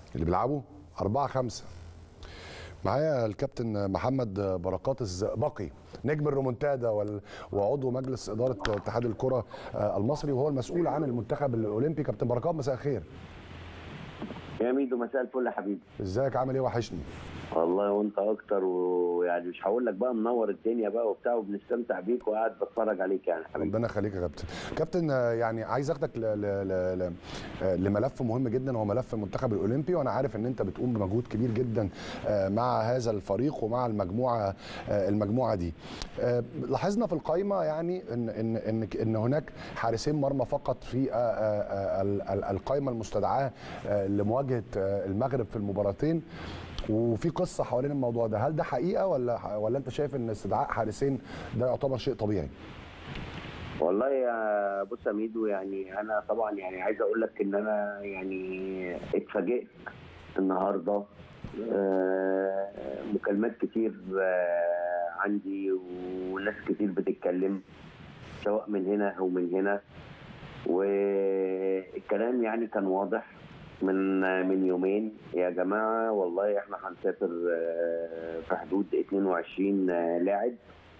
اللي بيلعبوا أربعة خمسة معايا الكابتن محمد بركات الزئبقي نجم الرومونتادا وال- وعضو مجلس إدارة اتحاد الكرة آه، المصري وهو المسؤول عن المنتخب الأولمبي كابتن بركات مساء الخير يا ميدو مساء الفل يا حبيبي ازيك عامل ايه وحشني والله وانت اكتر ويعني مش هقول لك بقى منور الدنيا بقى وبتاع وبنستمتع بيك وقاعد بتفرج عليك يعني حبيبي ربنا يخليك يا كابتن كابتن آه، يعني عايز اخدك ل... ل... ل... ل... آه، لملف مهم جدا هو ملف المنتخب الاولمبي وانا عارف ان انت بتقوم بمجهود كبير جدا آه، مع هذا الفريق ومع المجموعه آه، المجموعه دي آه، لاحظنا في القائمه يعني ان ان ان, إن هناك حارسين مرمى فقط في آه، آه، آه، ال- ال- القائمه المستدعاه آه، لمواجهه آه، المغرب في المباراتين وفي قصه حوالين الموضوع ده هل ده حقيقه ولا ولا انت شايف ان استدعاء حارسين ده يعتبر شيء طبيعي والله يا بص يا ميدو يعني انا طبعا يعني عايز اقول لك ان انا يعني اتفاجئت النهارده آه، مكالمات كتير آه، عندي وناس كتير بتتكلم سواء من هنا او من هنا والكلام يعني كان واضح من من يومين يا جماعه والله احنا هنسافر آه، في حدود 22 لاعب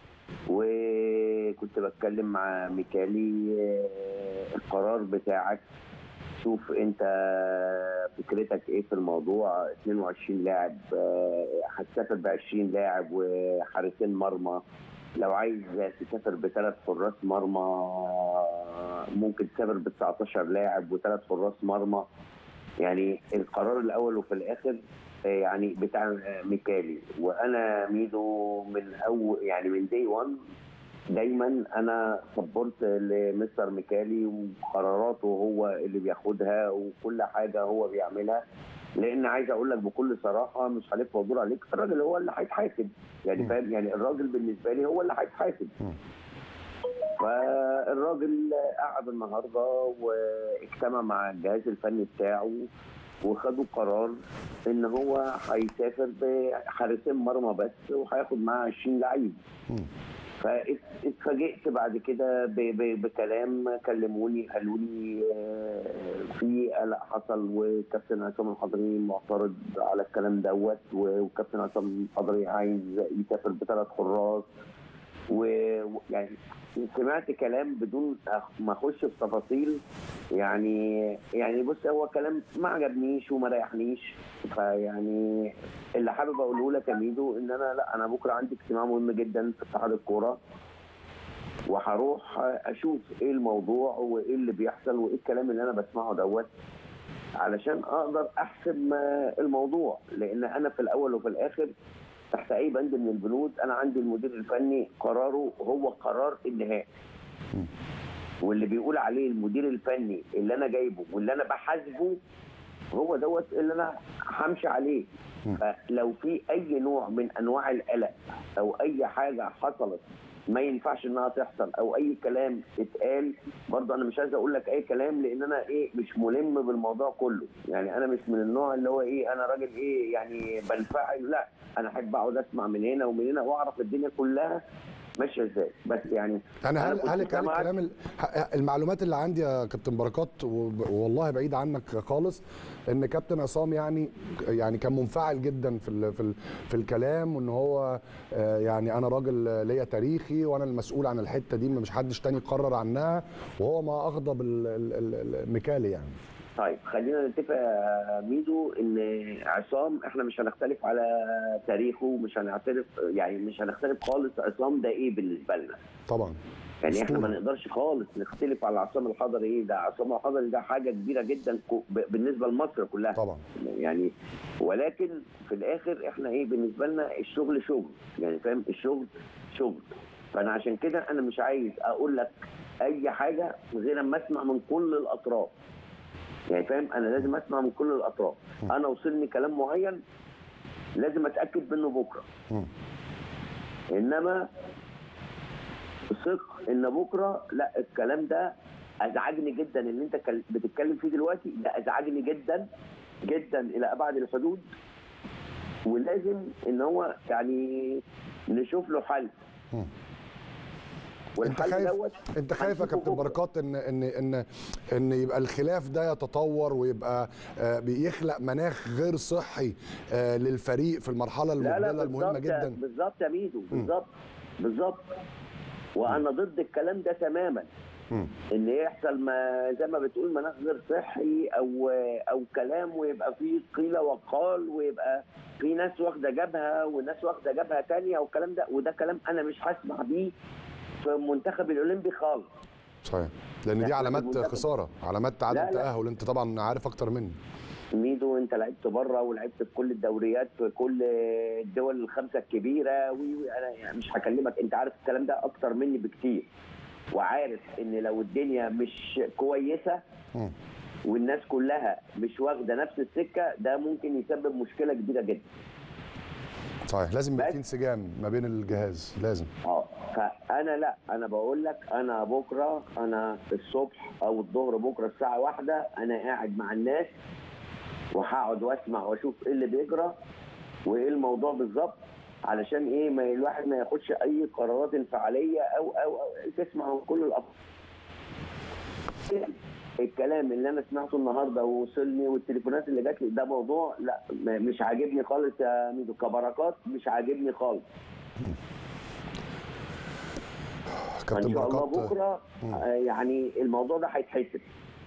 وكنت بتكلم مع ميكالي آه، القرار بتاعك شوف انت فكرتك ايه في الموضوع 22 لاعب آه، هتسافر ب 20 لاعب وحارسين مرمى لو عايز تسافر بثلاث حراس مرمى ممكن تسافر ب 19 لاعب وثلاث حراس مرمى يعني القرار الاول وفي الاخر آه، يعني بتاع آه، ميكالي وانا ميدو من اول يعني من دي 1 دايما انا سبورت لمستر ميكالي وقراراته هو اللي بياخدها وكل حاجه هو بيعملها لان عايز اقول لك بكل صراحه مش هلف وادور عليك الراجل هو اللي هيتحاسب يعني مم. فاهم يعني الراجل بالنسبه لي هو اللي هيتحاسب مم. فالراجل قعد النهارده واجتمع مع الجهاز الفني بتاعه وخدوا قرار ان هو هيسافر بحارسين مرمى بس وهياخد معاه 20 لعيب مم. فاتفاجئت بعد كده ب- ب- بكلام كلموني قالوا لي آه، في قلق حصل وكابتن عصام الحضري معترض على الكلام دوت وكابتن عصام الحضري عايز يسافر بثلاث حراس ويعني سمعت كلام بدون أخ- ما اخش في تفاصيل يعني يعني بص هو كلام ما عجبنيش وما ريحنيش فيعني اللي حابب اقوله لك يا ميدو ان انا لا انا بكره عندي اجتماع مهم جدا في اتحاد الكوره وهروح اشوف ايه الموضوع وايه اللي بيحصل وايه الكلام اللي انا بسمعه دوت علشان اقدر احسم آه، الموضوع لان انا في الاول وفي الاخر تحت اي بند من البنود انا عندي المدير الفني قراره هو قرار النهائي واللي بيقول عليه المدير الفني اللي انا جايبه واللي انا بحاسبه هو دوت اللي انا همشي عليه مم. فلو في اي نوع من انواع القلق او اي حاجه حصلت ما ينفعش انها تحصل او اي كلام اتقال برضه انا مش عايز اقول لك اي كلام لان انا ايه مش ملم بالموضوع كله يعني انا مش من النوع اللي هو ايه انا راجل ايه يعني بنفعل لا انا احب اقعد اسمع من هنا ومن هنا واعرف الدنيا كلها ماشيه ازاي بس يعني انا هل كنت هل هل سامعك- الكلام ال- ه- المعلومات اللي عندي يا كابتن بركات وب- والله بعيد عنك خالص ان كابتن عصام يعني يعني كان منفعل جدا في ال في ال في الكلام وان هو آه، يعني انا راجل ليا تاريخي وانا المسؤول عن الحته دي مش حدش تاني يقرر عنها وهو ما اغضب ال- ال- ال- الميكالي يعني طيب خلينا نتفق يا ميدو ان عصام احنا مش هنختلف على تاريخه مش هنعترف يعني مش هنختلف خالص عصام ده ايه بالنسبه لنا طبعا يعني احنا ما أسطورة. نقدرش خالص نختلف على عصام الحضري ايه ده عصام الحضري ده حاجه كبيره جدا كو- ب- بالنسبه لمصر كلها طبعا يعني ولكن في الاخر احنا ايه بالنسبه لنا الشغل شغل يعني فاهم الشغل شغل فانا عشان كده انا مش عايز اقول لك اي حاجه غير اما اسمع من كل الاطراف يعني فاهم انا لازم اسمع من كل الاطراف انا وصلني كلام معين لازم اتاكد منه بكره مم. انما ثق ان بكره لا الكلام ده ازعجني جدا اللي انت كل- بتتكلم فيه دلوقتي ده ازعجني جدا جدا الى ابعد الحدود ولازم ان هو يعني نشوف له حل مم. انت والحل خايف دوت انت خايف يا هنشوفه كابتن بكرة. بركات ان ان ان ان يبقى الخلاف ده يتطور ويبقى آه، بيخلق مناخ غير صحي آه، للفريق في المرحله لا لا المقبله المهمه بالظبط يا- جدا بالظبط يا ميدو بالظبط بالظبط وانا ضد الكلام ده تماما مم. ان يحصل ما زي ما بتقول مناخ غير صحي او او كلام ويبقى فيه قيل وقال ويبقى في ناس واخده جبهه وناس واخده جبهه تانية والكلام ده وده كلام انا مش هسمع بيه في المنتخب الاولمبي خالص صحيح لان دي لا، علامات المنتخب- خساره علامات تعادل لا، لا. تاهل انت طبعا عارف اكتر مني ميدو انت لعبت بره ولعبت في كل الدوريات في كل الدول الخمسه الكبيره وي وي انا يعني مش هكلمك انت عارف الكلام ده اكتر مني بكتير وعارف ان لو الدنيا مش كويسه مم. والناس كلها مش واخده نفس السكه ده ممكن يسبب مشكله كبيره جدا صحيح لازم يبقى بس- في انسجام ما بين الجهاز لازم اه فانا لا انا بقول لك انا بكره انا الصبح او الظهر بكره الساعه واحدة انا قاعد مع الناس وهقعد واسمع واشوف ايه اللي بيجرى وايه الموضوع بالظبط علشان ايه ما الواحد ما ياخدش اي قرارات انفعاليه او او, أو تسمع من كل الأطراف الكلام اللي انا سمعته النهارده ووصلني والتليفونات اللي جات لي ده موضوع لا م- مش عاجبني خالص يا ميدو كبركات مش عاجبني خالص كابتن ان شاء الله بركات بكره آه، يعني الموضوع ده هيتحسب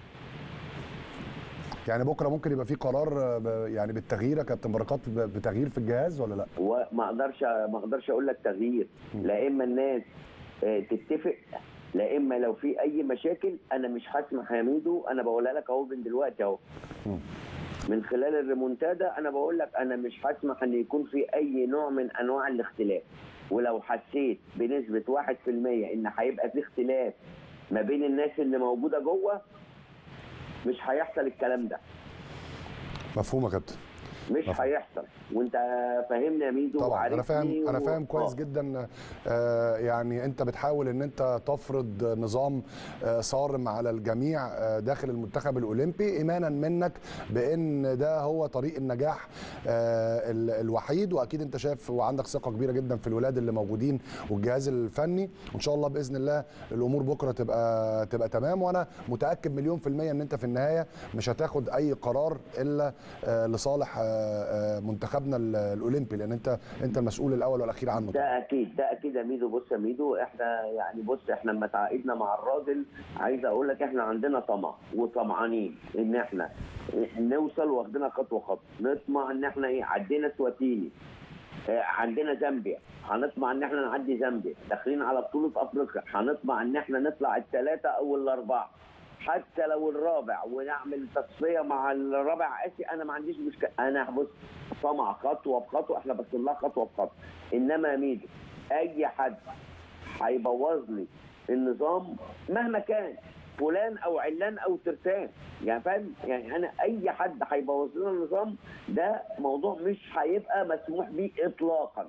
يعني بكره ممكن يبقى في قرار آه، ب- يعني بالتغيير يا كابتن بركات ب- بتغيير في الجهاز ولا لا وما اقدرش ما اقدرش اقول لك تغيير لا اما الناس آه، تتفق لا اما لو في اي مشاكل انا مش هسمح يا ميدو انا بقولها لك اهو من دلوقتي اهو مم. من خلال الريمونتادا انا بقول لك انا مش هسمح ان يكون في اي نوع من انواع الاختلاف ولو حسيت بنسبه 1% ان هيبقى في اختلاف ما بين الناس اللي موجوده جوه مش هيحصل الكلام ده مفهوم يا كابتن مش مفهوم. هيحصل وانت فاهمني يا ميدو طبعا انا فاهم وعارفني انا و- فاهم كويس آه. جدا آه، يعني انت بتحاول ان انت تفرض نظام آه، صارم على الجميع آه، داخل المنتخب الاولمبي ايمانا منك بان ده هو طريق النجاح آه، ال- الوحيد واكيد انت شايف وعندك ثقه كبيره جدا في الولاد اللي موجودين والجهاز الفني وان شاء الله باذن الله الامور بكره تبقى تبقى تمام وانا متاكد مليون في الميه ان انت في النهايه مش هتاخد اي قرار الا آه، لصالح آه، آه، منتخبنا ال- الاولمبي لان انت انت المسؤول الاول والاخير عنه ده اكيد ده اكيد يا ميدو بص يا ميدو احنا يعني بص احنا لما تعاقدنا مع الراجل عايز اقول لك احنا عندنا طمع وطمعانين ان احنا نوصل واخدنا خطوه خطوه نطمع ان احنا ايه عدينا سواتيني آه، عندنا زامبيا هنطمع ان احنا نعدي زامبيا داخلين على بطوله افريقيا هنطمع ان احنا نطلع الثلاثه او الاربعه حتى لو الرابع ونعمل تصفيه مع الرابع اسي انا ما عنديش مشكله انا بص طمع خطوه بخطوه احنا بس لها خطوه بخطوه انما يا ميدو اي حد هيبوظ لي النظام مهما كان فلان او علان او ترتان يعني فاهم يعني انا اي حد هيبوظ لنا النظام ده موضوع مش هيبقى مسموح بيه اطلاقا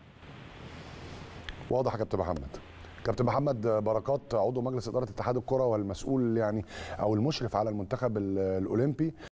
واضح يا كابتن محمد كابتن محمد بركات عضو مجلس اداره اتحاد الكره والمسؤول يعني او المشرف على المنتخب ال- الاولمبي